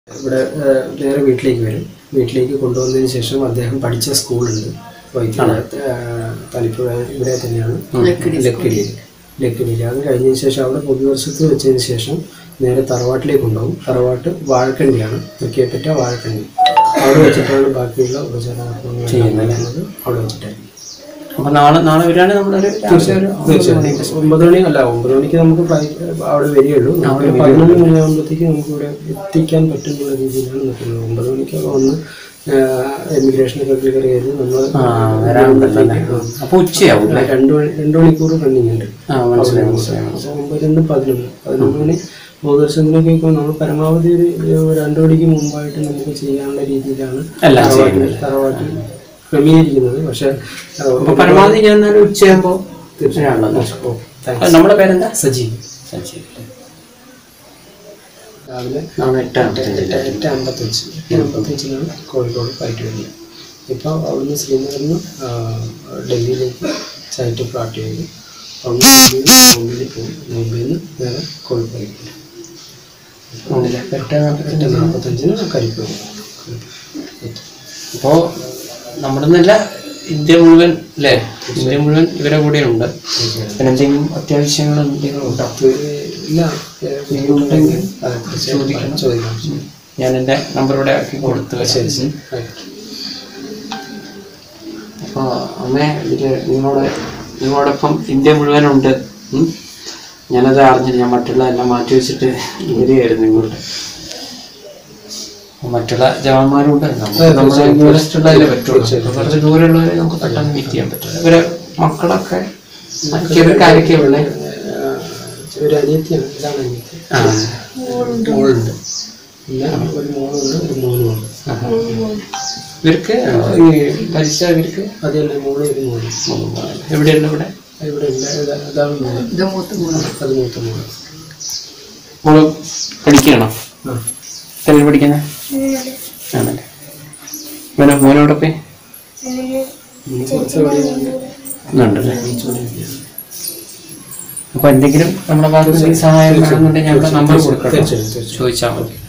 ഇവിടെ ഏഹ്, നേരെ വീട്ടിലേക്ക് വരും വീട്ടിലേക്ക് കൊണ്ടുവന്നതിന് ശേഷം അദ്ദേഹം പഠിച്ച സ്കൂളുണ്ട് വൈദ്യുതി തളിപ്പുഴ ഇവിടെ തന്നെയാണ് ലക്കിടിയിൽ ലക്കിടിയിൽ അത് കഴിഞ്ഞതിന് ശേഷം അവിടെ പൊതുവർഷത്ത് വെച്ചതിന് ശേഷം നേരെ തറവാട്ടിലേക്ക് കൊണ്ടുപോകും തറവാട്ട് വാഴക്കണ്ടിയാണ് തെക്കേപ്പറ്റ വാഴക്കണ്ടി അവിടെ വെച്ചിട്ടാണ് ബാക്കിയുള്ള ഉപചാരങ്ങൾ ചെയ്യുന്നത് അവിടെ വെച്ചിട്ടായിരിക്കും അപ്പൊ നാളെ നാളെ വരികയാണെങ്കിൽ നമ്മളൊരു രാവിലെ ഒരു തീർച്ചയായും ഒമ്പത് മണി അല്ല ഒമ്പത് മണിക്ക് നമുക്ക് ഫ്ലൈറ്റ് അവിടെ വരികയുള്ളൂ നമുക്ക് ഒരു പതിനൊന്ന് മണിയാകുമ്പോഴത്തേക്ക് നമുക്ക് ഇവിടെ എത്തിക്കാൻ പറ്റുന്നുള്ള രീതിയിലാണ് നിൽക്കുന്നത് ഒമ്പത് മണിക്കൊക്കെ വന്ന് എമിഗ്രേഷനൊക്കെ ക്ലിയർ ചെയ്ത് നമ്മൾ ആ വരാൻ പറ്റില്ല അപ്പൊ ഉച്ചയാവും അല്ലേ രണ്ട് മണി രണ്ട് മണിക്കൂർ റണ്ണിങ് ഉണ്ട് ആ മനസ്സിലായി മനസ്സിലായി അപ്പോൾ ഒമ്പത് രണ്ട് പതിനൊന്ന് പതിനൊന്ന് മണി പൊതുദർശനത്തിനൊക്കെ ഇപ്പോൾ നമ്മൾ പരമാവധി ഒരു രണ്ട് മണിക്ക് മുമ്പായിട്ട് നമുക്ക് ചെയ്യാനുള്ള രീതിയിലാണ് എല്ലാം തറവാട്ടിൽ തറവാട്ടിൽ ക്രമീകരിക്കുന്നത് പക്ഷേ അപ്പൊ പരമാവധി ഞാൻ എന്നാലും ഉച്ചയാകുമ്പോ തീർച്ചയായും ഓ താങ്ക്സ് നമ്മുടെ പേരെന്താ സജീവ് സജീവ് രാവിലെ നാളെ എട്ട് അമ്പത്തഞ്ചില്ല എട്ട് അമ്പത്തഞ്ച് അമ്പത്തഞ്ചിനാണ് കോഴിക്കോട് ഫ്ലൈറ്റ് വരുന്നത് ഇപ്പോൾ അവിടുന്ന് ശ്രീനഗറിൽ നിന്ന് ആ, ഡൽഹിയിലേക്ക് ചായറ്റ് ഫ്ലാറ്റ് ചെയ്തു അവിടുന്ന് മുംബൈയിൽ മുംബൈയിൽ പോകും മുംബൈയിൽ നിന്ന് നേരെ കോഴിക്കോടേക്ക് എട്ട് നാൽപ്പത്തഞ്ച് എട്ട് നാൽപ്പത്തഞ്ചിന് കരിപ്പൂർ അപ്പോ നമ്മുടെ നല്ല ഇന്ത്യ മുഴുവൻ അല്ലേ ഇന്ത്യ മുഴുവൻ ഇവരെ കൂടെ ഉണ്ട് പിന്നെ എന്തെങ്കിലും അത്യാവശ്യങ്ങൾ എന്തെങ്കിലും ഉണ്ടോ ഇല്ല ഉണ്ടെങ്കിൽ അതെ ചോദിക്കണം ചോദിക്കണം ഞാൻ എൻ്റെ നമ്പർ ഇവിടെ ആക്കി കൊടുത്തു ശരി ശരി അപ്പോൾ അമ്മേ ഇതില് നിങ്ങളോട് നിങ്ങളോടൊപ്പം ഇന്ത്യ മുഴുവനുണ്ട് ഉം. ഞാനത് അറിഞ്ഞില്ല ഞാൻ മറ്റുള്ള എല്ലാം മാറ്റി വെച്ചിട്ട് വരികയായിരുന്നു ഇങ്ങോട്ട് മറ്റുള്ള ജവാന്മാരുണ്ട് നമുക്ക് നമ്മുടെ nearest ഉള്ളതല്ലേ പറ്റുള്ളൂ അപ്പോൾ കുറച്ച് ദൂരമുള്ളവരെ നമുക്ക് പെട്ടെന്ന് മീറ്റ് ചെയ്യാൻ പറ്റില്ല ഇവരെ മക്കളൊക്കെ ഇവർക്ക് ആരൊക്കെയാ ഉള്ളത് ഒരു അനിയത്തിയാണ് ഇതാണ് അനിയത്തി ആ മോളുണ്ട് പിന്നെ ഒരു മോളുണ്ട് ഒരു മോനുമുണ്ട് ഇവർക്ക് ഈ പലിശ ഇവർക്ക് അതല്ല മോള് ഒരു മോന് എവിടെയുള്ള ഇവിടെ ഇവിടെ ഇല്ല ഇതാ- ഇതാണ് മോള് അത് മൂത്ത മോള് മോള് പഠിക്കുകയാണോ ആ എത്ര പഠിക്കുന്നത് ആണല്ലേ മോനോ മോനോടെ പോയി ഇനി കുറച്ച് ഇവിടെ ഉണ്ടല്ലേ അപ്പൊ എന്തെങ്കിലും നമ്മുടെ ഭാഗത്ത് നിന്ന് സഹായം വേണമെന്നുണ്ടെങ്കിൽ ഞങ്ങളുടെ നമ്പർ കൊടുക്കണം തീർച്ചയായും തീർച്ചയായും ചോദിച്ചാൽ മതി